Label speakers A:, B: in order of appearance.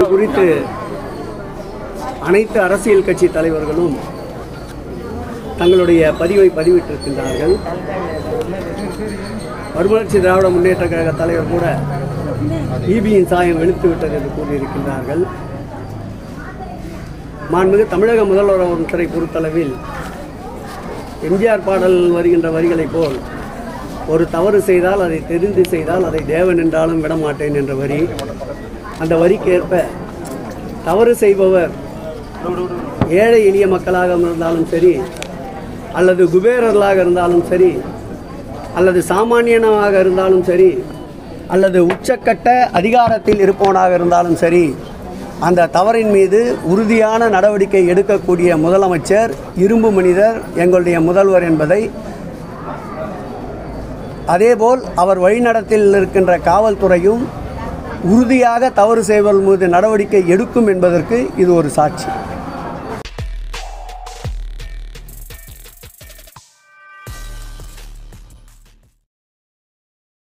A: குறித்து அனைத்து அரசியல் கட்சி தலைவர்களும் தங்களுடைய பதிவை பதிவிட்டிருக்கின்றார்கள் மறுமலர்ச்சி திராவிட முன்னேற்ற கழக தலைவர் கூட ஈபியின் சாயம் வெளுத்து விட்டது என்று கூறியிருக்கின்றார்கள் மாண்புமிகு தமிழக முதல்வர் அவர்களை பொறுத்தளவில் எம்ஜிஆர் பாடல் வருகின்ற வரிகளைப் போல் ஒரு தவறு செய்தால் அதை தெரிந்து செய்தால் அதை தேவன் என்றாலும் விடமாட்டேன் என்ற வரி அந்த வரிக்கு ஏற்ப தவறு செய்பவர் ஏழை எளிய மக்களாக இருந்தாலும் சரி அல்லது குபேரர்களாக இருந்தாலும் சரி அல்லது சாமானியனாக இருந்தாலும் சரி அல்லது உச்சக்கட்ட அதிகாரத்தில் இருப்பவனாக இருந்தாலும் சரி அந்த தவறின் மீது உறுதியான நடவடிக்கை எடுக்கக்கூடிய முதலமைச்சர் இரும்பு மனிதர் எங்களுடைய முதல்வர் என்பதை அதேபோல் அவர் வழிநடத்தில் இருக்கின்ற காவல்துறையும் உறுதியாக தவறு செய்வர்கள் மீது நடவடிக்கை எடுக்கும் என்பதற்கு இது ஒரு சாட்சி